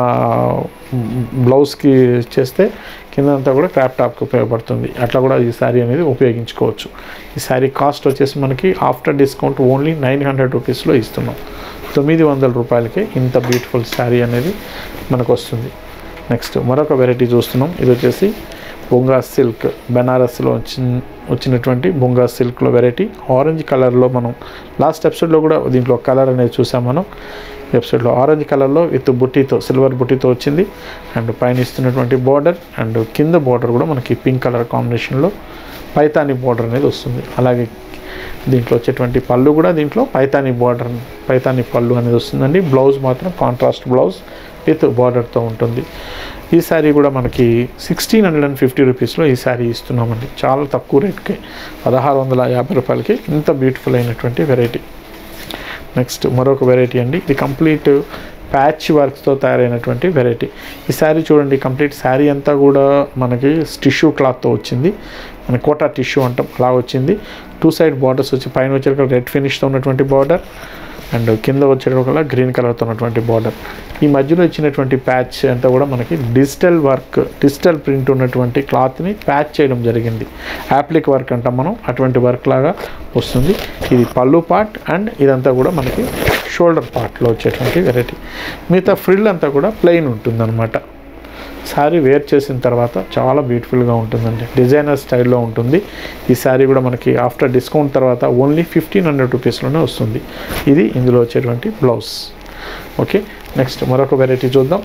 బ్లౌజ్కి చేస్తే కిందంతా కూడా క్రాప్ టాప్కి ఉపయోగపడుతుంది అట్లా కూడా ఈ శారీ అనేది ఉపయోగించుకోవచ్చు ఈ శారీ కాస్ట్ వచ్చేసి మనకి after discount only nine hundred రూపీస్లో ఇస్తున్నాం తొమ్మిది వందల రూపాయలకే ఇంత బ్యూటిఫుల్ శారీ అనేది మనకు వస్తుంది నెక్స్ట్ మరొక వెరైటీ చూస్తున్నాం ఇది వచ్చేసి బొంగా సిల్క్ బెనారస్లో వచ్చి వచ్చినటువంటి బొంగా సిల్క్లో వెరైటీ ఆరెంజ్ కలర్లో మనం లాస్ట్ ఎపిసోడ్లో కూడా దీంట్లో కలర్ అనేది చూసాం మనం ఎపిసోడ్లో ఆరెంజ్ కలర్లో విత్ బుట్టీతో సిల్వర్ బుట్టీతో వచ్చింది అండ్ పైన ఇస్తున్నటువంటి బార్డర్ అండ్ కింద బార్డర్ కూడా మనకి పింక్ కలర్ కాంబినేషన్లో పైతాని బార్డర్ అనేది వస్తుంది అలాగే దీంట్లో వచ్చేటువంటి పళ్ళు కూడా దీంట్లో పైతాని బార్డర్ పైతాని పళ్ళు అనేది వస్తుందండి బ్లౌజ్ మాత్రం కాంట్రాస్ట్ బ్లౌజ్ విత్ బార్డర్తో ఉంటుంది ఈ శారీ కూడా మనకి సిక్స్టీన్ హండ్రెడ్ అండ్ ఫిఫ్టీ రూపీస్లో ఈ శారీ ఇస్తున్నామండి చాలా తక్కువ రేట్కి పదహారు వందల యాభై రూపాయలకి ఇంత బ్యూటిఫుల్ అయినటువంటి వెరైటీ నెక్స్ట్ మరొక వెరైటీ అండి ఇది కంప్లీట్ ప్యాచ్ వర్క్స్తో తయారైనటువంటి వెరైటీ ఈ శారీ చూడండి కంప్లీట్ శారీ అంతా కూడా మనకి టిష్యూ క్లాత్తో వచ్చింది మన కోటా టిష్యూ అంటాం అలా వచ్చింది టూ సైడ్ బార్డర్స్ వచ్చి పైన వచ్చేటప్పుడు రెడ్ ఫినిష్తో ఉన్నటువంటి బార్డర్ అండ్ కింద వచ్చేటప్పుడు గ్రీన్ కలర్తో ఉన్నటువంటి బార్డర్ ఈ మధ్యలో ఇచ్చినటువంటి ప్యాచ్ అంతా కూడా మనకి డిజిటల్ వర్క్ డిజిటల్ ప్రింట్ ఉన్నటువంటి క్లాత్ని ప్యాచ్ చేయడం జరిగింది యాప్లిక్ వర్క్ అంటాం మనం అటువంటి వర్క్ లాగా వస్తుంది ఇది పళ్ళు పార్ట్ అండ్ ఇదంతా కూడా మనకి షోల్డర్ పార్ట్లో వచ్చేటువంటి వెరైటీ మిగతా ఫ్రిల్ అంతా కూడా ప్లెయిన్ ఉంటుందన్నమాట శారీ వేర్ చేసిన తర్వాత చాలా బ్యూటిఫుల్గా ఉంటుందండి డిజైనర్ స్టైల్లో ఉంటుంది ఈ శారీ కూడా మనకి ఆఫ్టర్ డిస్కౌంట్ తర్వాత ఓన్లీ ఫిఫ్టీన్ హండ్రెడ్ రూపీస్లోనే వస్తుంది ఇది ఇందులో వచ్చేటువంటి బ్లౌజ్ ఓకే నెక్స్ట్ మరొక వెరైటీ చూద్దాం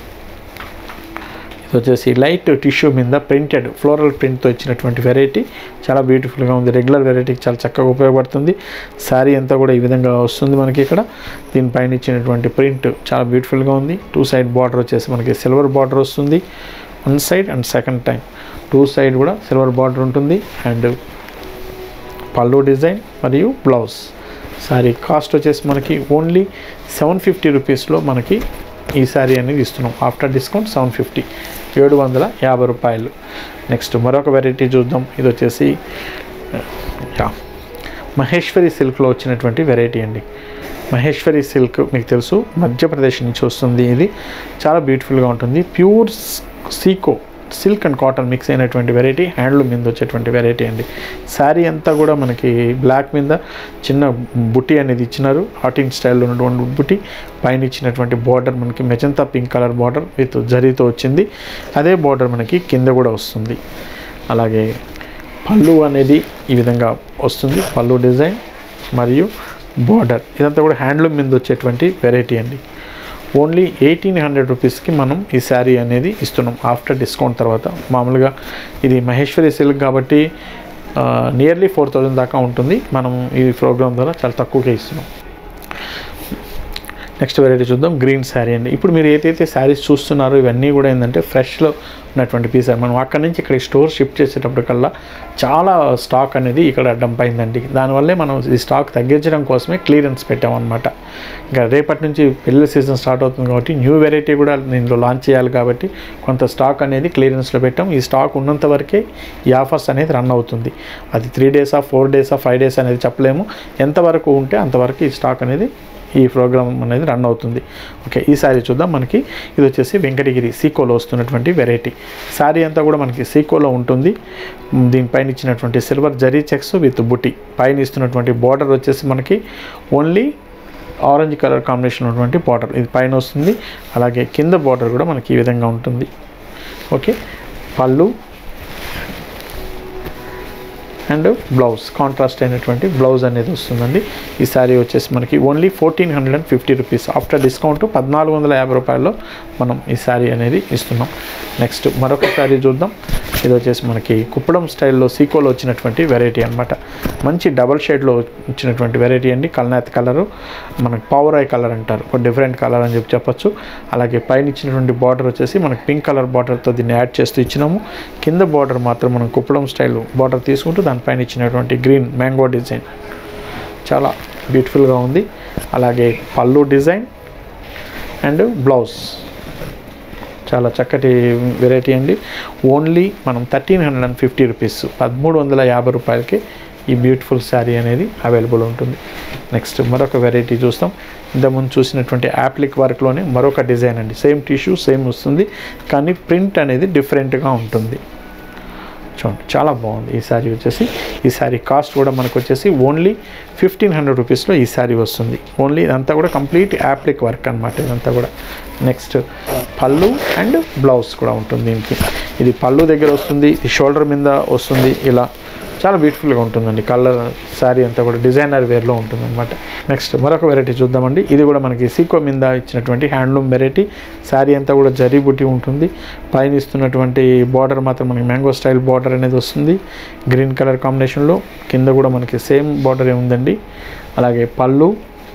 ఇది వచ్చేసి లైట్ టిష్యూ మీద ప్రింటెడ్ ఫ్లోరల్ ప్రింట్తో ఇచ్చినటువంటి వెరైటీ చాలా బ్యూటిఫుల్గా ఉంది రెగ్యులర్ వెరైటీకి చాలా చక్కగా ఉపయోగపడుతుంది శారీ అంతా కూడా ఈ విధంగా వస్తుంది మనకి ఇక్కడ దీనిపైన ఇచ్చినటువంటి ప్రింట్ చాలా బ్యూటిఫుల్గా ఉంది టూ సైడ్ బార్డర్ వచ్చేసి మనకి సిల్వర్ బార్డర్ వస్తుంది one side and second time two side కూడా సిల్వర్ బార్డర్ ఉంటుంది అండ్ పళ్ళు డిజైన్ మరియు బ్లౌజ్ సారీ కాస్ట్ వచ్చేసి మనకి ఓన్లీ సెవెన్ ఫిఫ్టీ రూపీస్లో మనకి ఈ శారీ అనేది ఇస్తున్నాం ఆఫ్టర్ డిస్కౌంట్ సెవెన్ ఫిఫ్టీ ఏడు వందల యాభై రూపాయలు నెక్స్ట్ మరొక వెరైటీ చూద్దాం ఇది వచ్చేసి యా మహేశ్వరి సిల్క్లో వచ్చినటువంటి వెరైటీ అండి మహేశ్వరి సిల్క్ మీకు తెలుసు మధ్యప్రదేశ్ నుంచి వస్తుంది ఇది చాలా బ్యూటిఫుల్గా ఉంటుంది ప్యూర్ సీకో సిల్క్ అండ్ కాటన్ మిక్స్ అయినటువంటి వెరైటీ హ్యాండ్లూమ్ మీద వచ్చేటువంటి వెరైటీ అండి శారీ అంతా కూడా మనకి బ్లాక్ మీద చిన్న బుట్టి అనేది ఇచ్చినారు హాటింగ్ స్టైల్లో ఉన్నటువంటి బుట్టి పైన ఇచ్చినటువంటి బార్డర్ మనకి magenta pink colour border with జరీతో వచ్చింది అదే బార్డర్ మనకి కింద కూడా వస్తుంది అలాగే పళ్ళు అనేది ఈ విధంగా వస్తుంది పళ్ళు డిజైన్ మరియు బార్డర్ ఇదంతా కూడా హ్యాండ్లూమ్ మీద వచ్చేటువంటి వెరైటీ అండి ఓన్లీ ఎయిటీన్ హండ్రెడ్ రూపీస్కి మనం ఈ శారీ అనేది ఇస్తున్నాం ఆఫ్టర్ డిస్కౌంట్ తర్వాత మామూలుగా ఇది మహేశ్వరి సిల్క్ కాబట్టి నియర్లీ ఫోర్ థౌజండ్ దాకా ఉంటుంది మనం ఈ ప్రోగ్రామ్ ద్వారా చాలా తక్కువకే ఇస్తున్నాం నెక్స్ట్ వెరైటీ చూద్దాం గ్రీన్ శారీ అండి ఇప్పుడు మీరు ఏదైతే శారీస్ చూస్తున్నారో ఇవన్నీ కూడా ఏంటంటే ఫ్రెష్లో ఉన్నటువంటి పీస్ మనం అక్కడి నుంచి ఇక్కడ స్టోర్ షిఫ్ట్ చేసేటప్పటికల్లా చాలా స్టాక్ అనేది ఇక్కడ డంప్ అయిందండి దానివల్లే మనం ఈ స్టాక్ తగ్గించడం కోసమే క్లియరెన్స్ పెట్టామన్నమాట ఇంకా రేపటి నుంచి పెళ్ళి సీజన్ స్టార్ట్ అవుతుంది కాబట్టి న్యూ వెరైటీ కూడా దీంట్లో లాంచ్ చేయాలి కాబట్టి కొంత స్టాక్ అనేది క్లియరెన్స్లో పెట్టాం ఈ స్టాక్ ఉన్నంత వరకే ఈ ఆఫర్స్ అనేది రన్ అవుతుంది అది త్రీ డేసా ఫోర్ డేసా ఫైవ్ డేస్ అనేది చెప్పలేము ఎంతవరకు ఉంటే అంతవరకు ఈ స్టాక్ అనేది ఈ ప్రోగ్రామ్ అనేది రన్ అవుతుంది ఓకే ఈ శారీ చూద్దాం మనకి ఇది వచ్చేసి వెంకటగిరి సీకోలో వస్తున్నటువంటి వెరైటీ శారీ అంతా కూడా మనకి సీకోలో ఉంటుంది మ్, దీనిపైన ఇచ్చినటువంటి సిల్వర్ జరీ చెక్స్ విత్ బుట్టి పైన ఇస్తున్నటువంటి బార్డర్ వచ్చేసి మనకి ఓన్లీ ఆరెంజ్ కలర్ కాంబినేషన్ ఉన్నటువంటి బార్డర్ ఇది పైన వస్తుంది అలాగే కింద బార్డర్ కూడా మనకి ఈ విధంగా ఉంటుంది ఓకే పళ్ళు అండ్ బ్లౌజ్ కాంట్రాస్ట్ అయినటువంటి బ్లౌజ్ అనేది వస్తుందండి ఈ శారీ వచ్చేసి మనకి only fourteen hundred and fifty rupees after discount పద్నాలుగు వందల యాభై రూపాయల్లో మనం ఈ శారీ అనేది ఇస్తున్నాం నెక్స్ట్ మరొక శారీ చూద్దాం ఇది వచ్చేసి మనకి కుప్పడం స్టైల్లో సీకోలో వచ్చినటువంటి వెరైటీ అనమాట మంచి డబల్ షేడ్లో వచ్చినటువంటి వెరైటీ అండి కల్నాథ్ కలరు మనకి పవర్ ఐ కలర్ అంటారు ఒక డిఫరెంట్ కలర్ అని చెప్పి చెప్పొచ్చు అలాగే పైన ఇచ్చినటువంటి బార్డర్ వచ్చేసి మనకి పింక్ కలర్ బార్డర్తో దీన్ని యాడ్ చేస్తూ ఇచ్చినాము కింద బార్డర్ మాత్రం మనం కుప్పడం స్టైల్ బార్డర్ తీసుకుంటూ దానిపైన ఇచ్చినటువంటి గ్రీన్ మ్యాంగో డిజైన్ చాలా బ్యూటిఫుల్గా ఉంది అలాగే పళ్ళు డిజైన్ అండ్ బ్లౌజ్ చాలా చక్కటి వెరైటీ అండి ఓన్లీ మనం thirteen hundred and fifty rupees పదమూడు వందల యాభై రూపాయలకి ఈ బ్యూటిఫుల్ శారీ అనేది అవైలబుల్ ఉంటుంది నెక్స్ట్ మరొక వెరైటీ చూస్తాం ఇంతకుముందు చూసినటువంటి యాప్లిక్ వర్క్లోనే మరొక డిజైన్ అండి సేమ్ టిష్యూ సేమ్ వస్తుంది కానీ ప్రింట్ అనేది డిఫరెంట్గా ఉంటుంది చూడండి చాలా బాగుంది ఈ శారీ వచ్చేసి ఈ శారీ కాస్ట్ కూడా మనకు వచ్చేసి ఓన్లీ ఫిఫ్టీన్ హండ్రెడ్ రూపీస్లో ఈ శారీ వస్తుంది ఓన్లీ ఇదంతా కూడా కంప్లీట్ యాప్లిక్ వర్క్ అనమాట ఇదంతా కూడా నెక్స్ట్ పళ్ళు అండ్ బ్లౌజ్ కూడా ఉంటుంది దీనికి ఇది పళ్ళు దగ్గర వస్తుంది ఈ షోల్డర్ మీద వస్తుంది ఇలా చాలా బ్యూటిఫుల్గా ఉంటుందండి కలర్ శారీ అంతా కూడా డిజైనర్ వేర్లో ఉంటుంది అనమాట నెక్స్ట్ మరొక వెరైటీ చూద్దామండి ఇది కూడా మనకి సీకో మీద ఇచ్చినటువంటి హ్యాండ్లూమ్ వెరైటీ శారీ అంతా కూడా జరీ బుట్టి ఉంటుంది పైన ఇస్తున్నటువంటి బార్డర్ మాత్రం మనకి మ్యాంగో స్టైల్ బార్డర్ అనేది వస్తుంది గ్రీన్ కలర్ కాంబినేషన్లో కింద కూడా మనకి సేమ్ బార్డర్ ఉందండి అలాగే పళ్ళు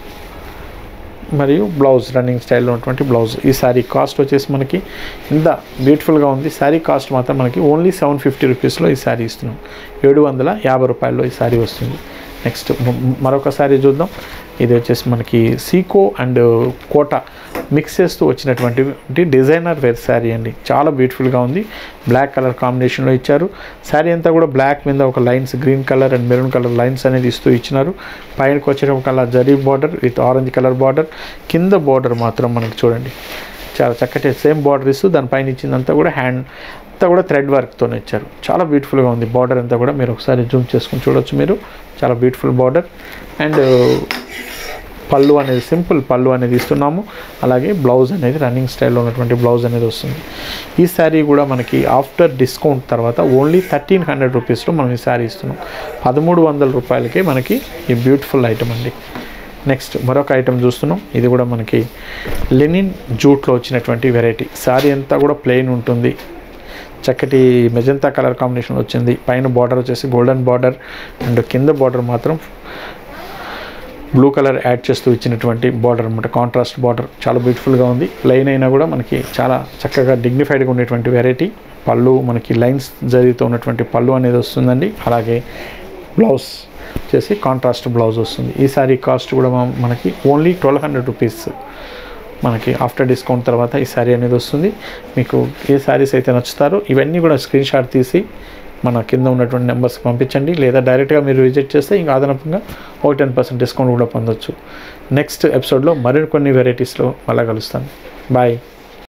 మరియు బ్లౌజ్ రన్నింగ్ స్టైల్లో ఉన్నటువంటి బ్లౌజ్ ఈ శారీ కాస్ట్ వచ్చేసి మనకి ఇంత బ్యూటిఫుల్గా ఉంది శారీ కాస్ట్ మాత్రం మనకి ఓన్లీ సెవెన్ ఫిఫ్టీ రూపీస్లో ఈ శారీ ఇస్తున్నాం ఏడు వందల యాభై రూపాయల్లో ఈ శారీ వస్తుంది నెక్స్ట్ మరొక శారీ చూద్దాం ఇది వచ్చేసి మనకి సీకో అండ్ కోట మిక్స్ చేస్తూ వచ్చినటువంటి డిజైనర్ వేర్ శారీ అండి చాలా బ్యూటిఫుల్గా ఉంది బ్లాక్ కలర్ కాంబినేషన్లో ఇచ్చారు శారీ అంతా కూడా బ్లాక్ మీద ఒక lines green colour and maroon colour lines అనేది ఇస్తూ ఇచ్చినారు పైనకి వచ్చే ఒక colour zari border with orange colour border కింద బార్డర్ మాత్రం మనకి చూడండి చాలా చక్కటి సేమ్ బార్డర్ ఇస్తూ దానిపైన ఇచ్చిందంతా కూడా హ్యాండ్ అంతా కూడా థ్రెడ్ వర్క్తోనే ఇచ్చారు చాలా బ్యూటిఫుల్గా ఉంది బార్డర్ అంతా కూడా మీరు ఒకసారి జూమ్ చేసుకుని చూడొచ్చు మీరు చాలా బ్యూటిఫుల్ బార్డర్ అండ్ పళ్ళు అనేది సింపుల్ పళ్ళు అనేది ఇస్తున్నాము అలాగే బ్లౌజ్ అనేది రన్నింగ్ స్టైల్లో ఉన్నటువంటి బ్లౌజ్ అనేది వస్తుంది ఈ శారీ కూడా మనకి ఆఫ్టర్ డిస్కౌంట్ తర్వాత ఓన్లీ థర్టీన్ హండ్రెడ్ రూపీస్లో మనం ఈ శారీ ఇస్తున్నాం పదమూడు వందల రూపాయలకే మనకి ఈ బ్యూటిఫుల్ ఐటమ్ అండి నెక్స్ట్ మరొక ఐటమ్ చూస్తున్నాం ఇది కూడా మనకి లెనిన్ జూట్లో వచ్చినటువంటి వెరైటీ శారీ అంతా కూడా ప్లెయిన్ ఉంటుంది చక్కటి మెజంతా కలర్ కాంబినేషన్ వచ్చింది పైన బార్డర్ వచ్చేసి గోల్డెన్ బార్డర్ అండ్ కింద బార్డర్ మాత్రం బ్లూ కలర్ యాడ్ చేస్తూ ఇచ్చినటువంటి బార్డర్ అనమాట కాంట్రాస్ట్ బార్డర్ చాలా బ్యూటిఫుల్గా ఉంది ప్లెయిన్ అయినా కూడా మనకి చాలా చక్కగా డిగ్నిఫైడ్గా ఉండేటువంటి వెరైటీ పళ్ళు మనకి లైన్స్ జరుగుతూ ఉన్నటువంటి పళ్ళు అనేది వస్తుందండి అలాగే బ్లౌజ్ వచ్చేసి కాంట్రాస్ట్ బ్లౌజ్ వస్తుంది ఈ సారీ కాస్ట్ కూడా మన- మనకి ఓన్లీ ట్వెల్వ్ హండ్రెడ్ రూపీస్ మనకి ఆఫ్టర్ డిస్కౌంట్ తర్వాత ఈ శారీ అనేది వస్తుంది మీకు ఏ శారీస్ అయితే నచ్చుతారో ఇవన్నీ కూడా స్క్రీన్ షాట్ తీసి మన కింద ఉన్నటువంటి నెంబర్స్కి పంపించండి లేదా డైరెక్ట్గా మీరు విజిట్ చేస్తే ఇంకా అదనంగా ఒక టెన్ పర్సెంట్ డిస్కౌంట్ కూడా పొందొచ్చు నెక్స్ట్ ఎపిసోడ్లో మరికొన్ని వెరైటీస్లో మళ్ళీ కలుస్తాను బాయ్